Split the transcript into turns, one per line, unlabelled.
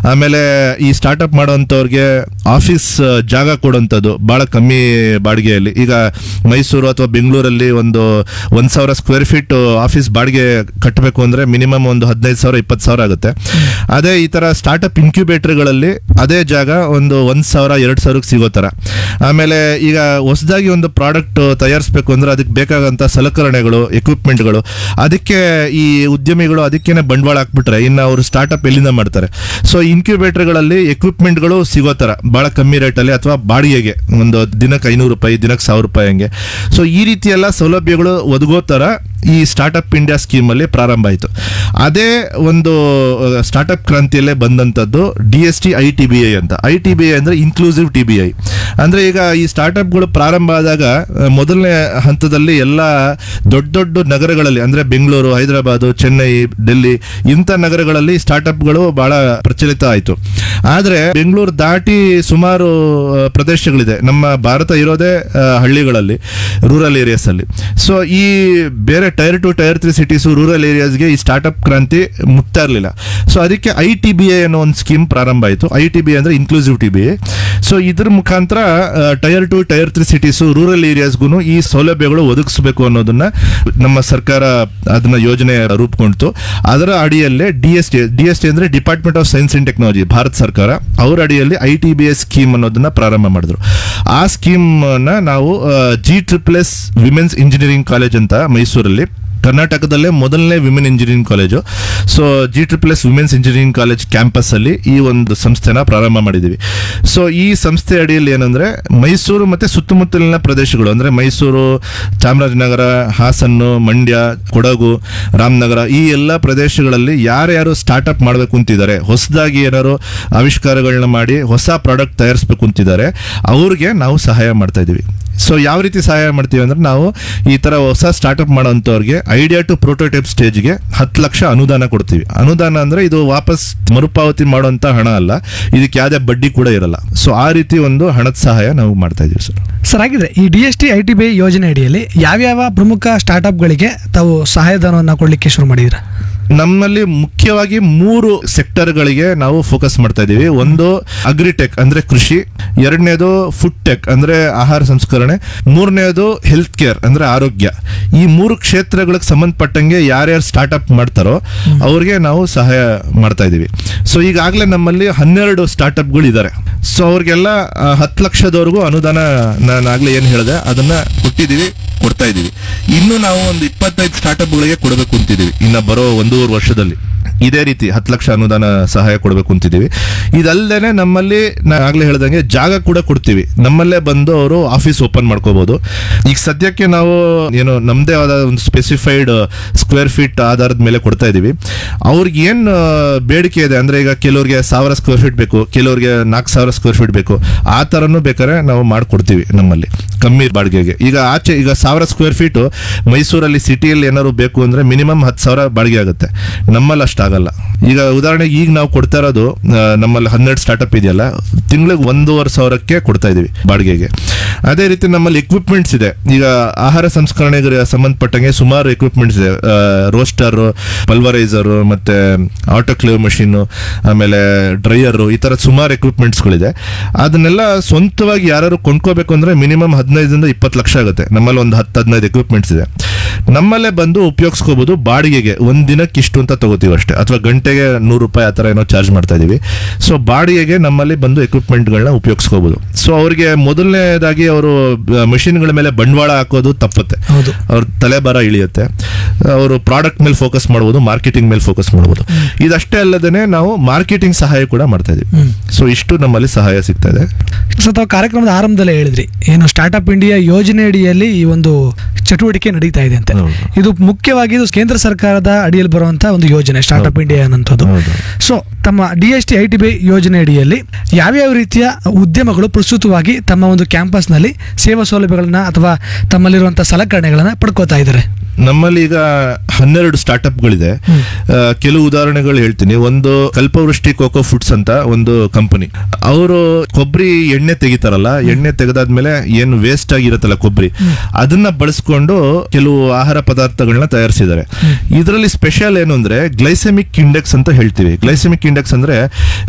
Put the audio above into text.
ಆಮೇಲೆ ಈ startup ಮಾಡೋಂಥವ್ರಿಗೆ office ಜಾಗ ಕೊಡೋಂಥದ್ದು ಬಹಳ ಕಮ್ಮಿ ಬಾಡಿಗೆಯಲ್ಲಿ ಈಗ ಮೈಸೂರು ಅಥವಾ ಬೆಂಗಳೂರಲ್ಲಿ ಒಂದು ಒಂದ್ ಸಾವಿರ ಸ್ಕ್ವೇರ್ ಫೀಟ್ ಆಫೀಸ್ ಬಾಡಿಗೆ ಕಟ್ಟಬೇಕು ಅಂದ್ರೆ ಮಿನಿಮಮ್ ಒಂದು ಹದಿನೈದು ಸಾವಿರ ಇಪ್ಪತ್ತು ಸಾವಿರ ಆಗುತ್ತೆ ಅದೇ ಈ ತರ ಸ್ಟಾರ್ಟ್ಅಪ್ ಇನ್ಕ್ಯುಬೇಟರ್ಗಳಲ್ಲಿ ಅದೇ ಜಾಗ ಒಂದು ಒಂದ್ ಸಾವಿರ ಎರಡು ಸಾವಿರಕ್ಕೆ ಸಿಗೋ ತರ ಆಮೇಲೆ ಈಗ ಹೊಸದಾಗಿ ಒಂದು ಪ್ರಾಡಕ್ಟ್ ತಯಾರಿಸಬೇಕು ಅಂದ್ರೆ ಅದಕ್ಕೆ ಬೇಕಾಗಂತ ಸಲಕರಣೆಗಳು ಎಕ್ವಿಪ್ಮೆಂಟ್ಗಳು ಅದಕ್ಕೆ ಈ ಉದ್ಯಮಿಗಳು ಅದಕ್ಕೇನೆ ಬಂಡವಾಳ ಹಾಕ್ಬಿಟ್ರೆ ಇನ್ನು ಅವರು ಸ್ಟಾರ್ಟ್ಅಪ್ ಎಲ್ಲಿಂದ ಮಾಡ್ತಾರೆ ಸೊ ಇನ್ಕ್ಯುಬೇಟರ್ಗಳಲ್ಲಿ ಎಕ್ವಿಪ್ಮೆಂಟ್ಗಳು ಸಿಗೋ ತರ ಬಹಳ ಕಮ್ಮಿ ರೇಟಲ್ಲಿ ಅಥವಾ ಬಾಡಿಗೆಗೆ ಒಂದು ದಿನಕ್ಕೆ ಐನೂರು ರೂಪಾಯಿ ದಿನಕ್ಕೆ ಸಾವಿರ ರೂಪಾಯಿ ಹಂಗೆ ಸೊ ಈ ರೀತಿ ಎಲ್ಲ ಸೌಲಭ್ಯಗಳು ಒದಗೋ ತರ ಈ ಸ್ಟಾರ್ಟ್ಅಪ್ ಇಂಡಿಯಾ ಸ್ಕೀಮಲ್ಲಿ ಪ್ರಾರಂಭ ಆಯಿತು ಅದೇ ಒಂದು ಸ್ಟಾರ್ಟ್ಅಪ್ ಕ್ರಾಂತಿಯಲ್ಲೇ ಬಂದಂಥದ್ದು D S T I T B I ಅಂತ ಐ ಟಿ ಬಿ ಐ ಅಂದರೆ ಇನ್ಕ್ಲೂಸಿವ್ ಟಿ ಬಿ ಐ ಅಂದರೆ ಈಗ ಈ ಸ್ಟಾರ್ಟ್ಅಪ್ಗಳು ಪ್ರಾರಂಭ ಆದಾಗ ಆ, ಮೊದಲನೇ ಹಂತದಲ್ಲಿ ಎಲ್ಲ ದೊಡ್ಡ ದೊಡ್ಡ ನಗರಗಳಲ್ಲಿ ಅಂದರೆ ಬೆಂಗಳೂರು ಹೈದರಾಬಾದು ಚೆನ್ನೈ ಡೆಲ್ಲಿ ಇಂಥ ನಗರಗಳಲ್ಲಿ ಸ್ಟಾರ್ಟ್ಅಪ್ಗಳು ಬಹಳ ಪ್ರಚಲಿತ ಆಯಿತು ಆದರೆ ಬೆಂಗಳೂರು ದಾಟಿ ಸುಮಾರು ಆ, ಪ್ರದೇಶಗಳಿದೆ ನಮ್ಮ ಭಾರತ ಇರೋದೇ ಆ, ಹಳ್ಳಿಗಳಲ್ಲಿ ರೂರಲ್ ಏರಿಯಾಸ್ ಅಲ್ಲಿ ಸೊ ಈ ಬೇರೆ tier two tier three cities rural ಏರಿಯಾಸ್ಗೆ ಈ ಸ್ಟಾರ್ಟ್ಅಪ್ ಕ್ರಾಂತಿ ಮುಟ್ತಾ ಇರಲಿಲ್ಲ ಸೊ ಅದಕ್ಕೆ ಐ ಟಿ ಬಿ ಎ ಅನ್ನೋ ಒಂದು ಸ್ಕೀಮ್ ಪ್ರಾರಂಭ ಆಯಿತು ಐ ಟಿ ಬಿ ಅಂದ್ರೆ inclusive T B A so ಇದ್ರ ಮುಖಾಂತರ tier two tier three cities rural ಏರಿಯಾಸ್ಗೂ ಈ ಸೌಲಭ್ಯಗಳು ಒದಗಿಸಬೇಕು ಅನ್ನೋದನ್ನ ನಮ್ಮ ಸರ್ಕಾರ ಅದನ್ನ ಯೋಜನೆ ರೂಪುಗೊಂಡಿತು ಅದರ ಅಡಿಯಲ್ಲೇ D S T D S T ಅಂದ್ರೆ department of science and technology ಭಾರತ ಸರ್ಕಾರ ಅವರ ಅಡಿಯಲ್ಲಿ I T B S scheme ಅನ್ನೋದನ್ನ ಪ್ರಾರಂಭ ಮಾಡಿದ್ರು ಆ ಸ್ಕೀಮ್ ನ ನಾವು G triple S women's engineering college ಅಂತ ಮೈಸೂರಲ್ಲಿ ಕರ್ನಾಟಕದಲ್ಲೇ ಮೊದಲನೇ women engineering college so G triple S women's engineering college campus ಅಲ್ಲಿ ಈ ಒಂದು ಸಂಸ್ಥೆನ ಪ್ರಾರಂಭ ಮಾಡಿದ್ದೀವಿ ಸೊ ಈ ಸಂಸ್ಥೆ ಅಡಿಯಲ್ಲಿ ಏನಂದ್ರೆ ಮೈಸೂರು ಮತ್ತೆ ಸುತ್ತಮುತ್ತಲಿನ ಪ್ರದೇಶಗಳು ಅಂದ್ರೆ ಮೈಸೂರು ಚಾಮರಾಜನಗರ ಹಾಸನ್ನು ಮಂಡ್ಯ ಕೊಡಗು ರಾಮನಗರ ಈ ಎಲ್ಲ ಪ್ರದೇಶಗಳಲ್ಲಿ ಯಾರ್ಯಾರು ಸ್ಟಾರ್ಟ್ಅಪ್ ಮಾಡಬೇಕು ಅಂತಿದ್ದಾರೆ ಹೊಸದಾಗಿ ಏನಾದ್ರು ಆವಿಷ್ಕಾರಗಳನ್ನ ಮಾಡಿ ಹೊಸ ಪ್ರಾಡಕ್ಟ್ ತಯಾರಿಸಬೇಕು ಅಂತಿದ್ದಾರೆ ಅವ್ರಿಗೆ ನಾವು ಸಹಾಯ ಮಾಡ್ತಾ ಇದೀವಿ ಸೊ ಯಾವ ರೀತಿ ಸಹಾಯ ಮಾಡ್ತೀವಿ ಅಂದ್ರೆ ನಾವು ಈ ತರ ಹೊಸ ಸ್ಟಾರ್ಟ್ಅಪ್ ಮಾಡೋಂಥವ್ರಿಗೆ ಐಡಿಯಾ ಟು ಪ್ರೋಟೋಟೈಪ್ ಸ್ಟೇಜ್ಗೆ ಹತ್ತು ಲಕ್ಷ ಅನುದಾನ ಕೊಡ್ತೀವಿ ಅನುದಾನ ಅಂದ್ರೆ ಇದು ವಾಪಸ್ ಮರುಪಾವತಿ ಮಾಡುವಂತ ಹಣ ಅಲ್ಲ ಇದಕ್ಕೆ ಯಾವುದೇ ಬಡ್ಡಿ ಕೂಡ ಇರಲ್ಲ ಸೊ ಆ ರೀತಿ ಒಂದು ಹಣದ ಸಹಾಯ ನಾವು ಮಾಡ್ತಾ ಇದೀವಿ ಸರ್
ಸರ್ ಹಾಗಿದ್ರೆ ಈ D S T I T B ಯೋಜನೆ ಅಡಿಯಲ್ಲಿ ಯಾವ್ಯಾವ ಪ್ರಮುಖ ಸ್ಟಾರ್ಟ್ಅಪ್ಗಳಿಗೆ ತಾವು ಸಹಾಯಧನವನ್ನು ಕೊಡಲಿಕ್ಕೆ ಶುರು ಮಾಡಿದ್ದೀರಾ
ನಮ್ಮಲ್ಲಿ ಮುಖ್ಯವಾಗಿ ಮೂರು ಸೆಕ್ಟರ್ಗಳಿಗೆ ನಾವು ಫೋಕಸ್ ಮಾಡ್ತಾ ಇದ್ದೀವಿ ಒಂದು ಅಗ್ರಿಟೆಕ್ ಅಂದ್ರೆ ಕೃಷಿ ಎರಡನೇದು ಫುಡ್ ಟೆಕ್ ಅಂದ್ರೆ ಆಹಾರ ಸಂಸ್ಕರಣೆ ಮೂರನೇದು ಹೆಲ್ತ್ ಕೇರ್ ಅಂದ್ರೆ ಆರೋಗ್ಯ ಈ ಮೂರು ಕ್ಷೇತ್ರಗಳಿಗೆ ಸಂಬಂಧಪಟ್ಟಂಗೆ ಯಾರ್ಯಾರು ಸ್ಟಾರ್ಟ್ಅಪ್ ಮಾಡ್ತಾರೋ ಅವ್ರಿಗೆ ನಾವು ಸಹಾಯ ಮಾಡ್ತಾ ಇದ್ದೀವಿ ಸೊ ಈಗಾಗಲೇ ನಮ್ಮಲ್ಲಿ ಹನ್ನೆರಡು ಸ್ಟಾರ್ಟ್ಅಪ್ಗಳು ಇದ್ದಾರೆ ಸೊ ಅವ್ರಿಗೆಲ್ಲ ಹತ್ತು ಲಕ್ಷದವರೆಗೂ ಅನುದಾನ ನಾನು ಆಗ್ಲೇ ಏನು ಹೇಳಿದೆ ಅದನ್ನ ಕೊಟ್ಟಿದ್ದೀವಿ ಕೊಡ್ತಾ ಇದ್ದೀವಿ ಇನ್ನು ನಾವು ಒಂದು ಇಪ್ಪತ್ತೈದು ಸ್ಟಾರ್ಟ್ಅಪ್ಗಳಿಗೆ ಕೊಡಬೇಕು ಅಂತಿದ್ದೀವಿ ಇನ್ನ ಬರೋ ಒಂದೂವರೆ ವರ್ಷದಲ್ಲಿ ಇದೇ ರೀತಿ ಹತ್ತು ಲಕ್ಷ ಅನುದಾನ ಸಹಾಯ ಕೊಡಬೇಕು ಅಂತಿದ್ದೀವಿ ಇದಲ್ಲದೆ ನಮ್ಮಲ್ಲಿ ನಾನು ಆಗ್ಲೇ ಹೇಳ್ದಂಗೆ ಜಾಗ ಕೂಡ ಕೊಡ್ತೀವಿ ನಮ್ಮಲ್ಲೇ ಬಂದು ಅವರು ಆಫೀಸ್ ಓಪನ್ ಮಾಡ್ಕೋಬಹುದು ಈಗ ಸದ್ಯಕ್ಕೆ ನಾವು ಏನು ನಮ್ಮದೇ ಆದ ಒಂದು ಸ್ಪೆಸಿಫೈಡ್ ಸ್ಕ್ವೇರ್ ಫೀಟ್ ಆಧಾರದ ಮೇಲೆ ಕೊಡ್ತಾ ಇದೀವಿ ಅವ್ರಿಗೆ ಏನ್ ಆ, ಬೇಡಿಕೆ ಇದೆ ಅಂದ್ರೆ ಈಗ ಕೆಲವ್ರಿಗೆ ಸಾವಿರ ಸ್ಕ್ವೇರ್ ಫೀಟ್ ಬೇಕು ಕೆಲವ್ರಿಗೆ ನಾಲ್ಕು ಸಾವಿರ ಸ್ಕ್ವೇರ್ ಫೀಟ್ ಬೇಕು ಆ ತರನು ಬೇಕಾದ್ರೆ ನಾವು ಮಾಡ್ಕೊಡ್ತೀವಿ ನಮ್ಮಲ್ಲಿ ಕಮ್ಮಿ ಬಾಡಿಗೆಗೆ ಈಗ ಆಚೆ ಈಗ ಸಾವಿರ ಸ್ಕ್ವೇರ್ ಫೀಟ್ ಮೈಸೂರಲ್ಲಿ ಸಿಟಿಯಲ್ಲಿ ಏನಾದ್ರು ಬೇಕು ಅಂದ್ರೆ ಮಿನಿಮಮ್ ಹತ್ತು ಸಾವಿರ ಬಾಡಿಗೆ ಆಗುತ್ತೆ ನಮ್ಮಲ್ಲಿ ಅಷ್ಟಾಗಲ್ಲ ಈಗ ಉದಾಹರಣೆಗೆ ಈಗ ನಾವು ಕೊಡ್ತಾ ಇರೋದು ಆ, ನಮ್ಮಲ್ಲಿ ಹನ್ನೆರಡು ಸ್ಟಾರ್ಟ್ಅಪ್ ಇದೆಯಲ್ಲ ತಿಂಗಳಿಗೆ ಒಂದೂವರೆ ಸಾವಿರಕ್ಕೆ ಕೊಡ್ತಾ ಇದೀವಿ ಬಾಡಿಗೆಗೆ ಅದೇ ರೀತಿ ನಮ್ಮಲ್ಲಿ ಎಕ್ವಿಪ್ಮೆಂಟ್ಸ್ ಇದೆ ಈಗ ಆಹಾರ ಸಂಸ್ಕರಣೆಗೆ ಸಂಬಂಧಪಟ್ಟಂಗೆ ಸುಮಾರು ಎಕ್ವಿಪ್ಮೆಂಟ್ಸ್ ಇದೆ ರೋಸ್ಟರ್ ಪಲ್ವರೈಸರ್ ಮತ್ತೆ ಆಟೋಕ್ಲೇವ್ ಮಷೀನ್ ಆಮೇಲೆ ಡ್ರೈಯರ್ ಈ ತರ ಸುಮಾರು ಎಕ್ವಿಪ್ಮೆಂಟ್ಸ್ಗಳಿದೆ ಅದನ್ನೆಲ್ಲ ಸ್ವಂತವಾಗಿ ಯಾರು ಕೊಂಡ್ಕೋಬೇಕು ಅಂದ್ರೆ ಮಿನಿಮಮ್ ಹದಿನೈದರಿಂದ ಇಪ್ಪತ್ತು ಲಕ್ಷ ಆಗುತ್ತೆ ನಮ್ಮಲ್ಲಿ ಒಂದು ಹತ್ತು ಹದಿನೈದು ಎಕ್ವಿಪ್ಮೆಂಟ್ಸ್ ಇದೆ ನಮ್ಮಲ್ಲೇ ಬಂದು ಉಪಯೋಗಿಸ್ಕೋಬಹುದು ಬಾಡಿಗೆಗೆ ಒಂದ್ ದಿನಕ್ಕೆ ಇಷ್ಟು ಅಂತ ತಗೋತೀವಿ ಅಷ್ಟೇ ಅಥವಾ ಗಂಟೆಗೆ ನೂರು ರೂಪಾಯಿ ಆ ಥರ ಏನೋ ಚಾರ್ಜ್ ಮಾಡ್ತಾ ಇದೀವಿ ಸೊ ಬಾಡಿಗೆಗೆ ನಮ್ಮಲ್ಲಿ ಬಂದು ಎಕ್ವಿಪ್ಮೆಂಟ್ಗಳನ್ನ ಉಪಯೋಗಿಸ್ಕೋಬಹುದು ಸೊ ಅವರಿಗೆ ಮೊದಲನೇದಾಗಿ ಅವರು ಮಷಿನ್ಗಳ ಮೇಲೆ ಬಂಡವಾಳ ಹಾಕೋದು ತಪ್ಪುತ್ತೆ
ಹೌದು
ಅವ್ರ ತಲೆಬಾರ ಇಳಿಯುತ್ತೆ ಅವರು ಪ್ರಾಡಕ್ಟ್ ಮೇಲೆ ಫೋಕಸ್ ಮಾಡ್ಬೋದು ಮಾರ್ಕೆಟಿಂಗ್ ಮೇಲೆ ಫೋಕಸ್ ಮಾಡ್ಬೋದು ಇದಷ್ಟೇ ಅಲ್ಲದೇ ನಾವು ಮಾರ್ಕೆಟಿಂಗ್ ಸಹಾಯ ಕೂಡ ಮಾಡ್ತಾ ಇದೀವಿ
ಹ್ಮ್.
ಸೊ ಇಷ್ಟು ನಮ್ಮಲ್ಲಿ ಸಹಾಯ ಸಿಗ್ತಾ ಇದೆ
ಸರ್ ತಾವು ಕಾರ್ಯಕ್ರಮದ ಆರಂಭದಲ್ಲೇ ಹೇಳಿದ್ರಿ ಏನು ಸ್ಟಾರ್ಟ್ಅಪ್ ಇಂಡಿಯಾ ಯೋಜನೆ ಅಡಿಯಲ್ಲಿ ಈ ಒಂದು ಚಟುವಟಿಕೆ ನಡೀತಾ ಇದೆ ಅಂತೆ
ಹೌದು.
ಇದು ಮುಖ್ಯವಾಗಿ ಇದು ಕೇಂದ್ರ ಸರ್ಕಾರದ ಅಡಿಯಲ್ಲಿ ಬರುವಂತಹ ಒಂದು ಯೋಜನೆ ಸ್ಟಾರ್ಟ್ಅಪ್
ಹೌದು.
ಇಂಡಿಯಾ ಅನ್ನೋಂಥದ್ದು
ಹೌದು.
ಸೊ ತಮ್ಮ D S T I T B ಯೋಜನೆ ಅಡಿಯಲ್ಲಿ ಯಾವ್ಯಾವ ರೀತಿಯ ಉದ್ಯಮಗಳು ಪ್ರಸ್ತುತವಾಗಿ ತಮ್ಮ ಒಂದು ಕ್ಯಾಂಪಸ್ನಲ್ಲಿ ಸೇವಾ ಸೌಲಭ್ಯಗಳನ್ನ ಅಥವಾ ತಮ್ಮಲ್ಲಿರುವಂತಹ ಸಲಕರಣೆಗಳನ್ನ ಪಡ್ಕೋತಾ ಇದ್ದಾರೆ
ನಮ್ಮಲ್ಲಿ ಈಗ ಹನ್ನೆರಡು ಸ್ಟಾರ್ಟ್ಅಪ್ಗಳಿದೆ
ಹ್ಮ್.
ಆ, ಕೆಲವು ಉದಾಹರಣೆಗಳು ಹೇಳ್ತೀನಿ ಒಂದು ಕಲ್ಪವೃಷ್ಟಿ ಕೋಕೋ ಫುಡ್ಸ್ ಅಂತ ಒಂದು ಕಂಪನಿ ಅವರು ಕೊಬ್ಬರಿ ಎಣ್ಣೆ ತೆಗಿತಾರಲ್ಲ ಎಣ್ಣೆ ತೆಗೆದಾದ್ಮೇಲೆ ಏನು ವೇಸ್ಟ್ ಆಗಿರುತ್ತಲ್ಲ ಕೊಬ್ಬರಿ ಅದನ್ನ ಬಳಸ್ಕೊಂಡು ಕೆಲವು ಆಹಾರ ಪದಾರ್ಥಗಳನ್ನ ತಯಾರಿಸಿದ್ದಾರೆ ಇದರಲ್ಲಿ ಸ್ಪೆಷಲ್ ಏನು ಅಂದ್ರೆ ಗ್ಲೈಸೆಮಿಕ್ ಇಂಡೆಕ್ಸ್ ಅಂತ ಹೇಳ್ತೀವಿ ಗ್ಲೈಸೆಮಿಕ್ ಇಂಡೆಕ್ಸ್ ಅಂದ್ರೆ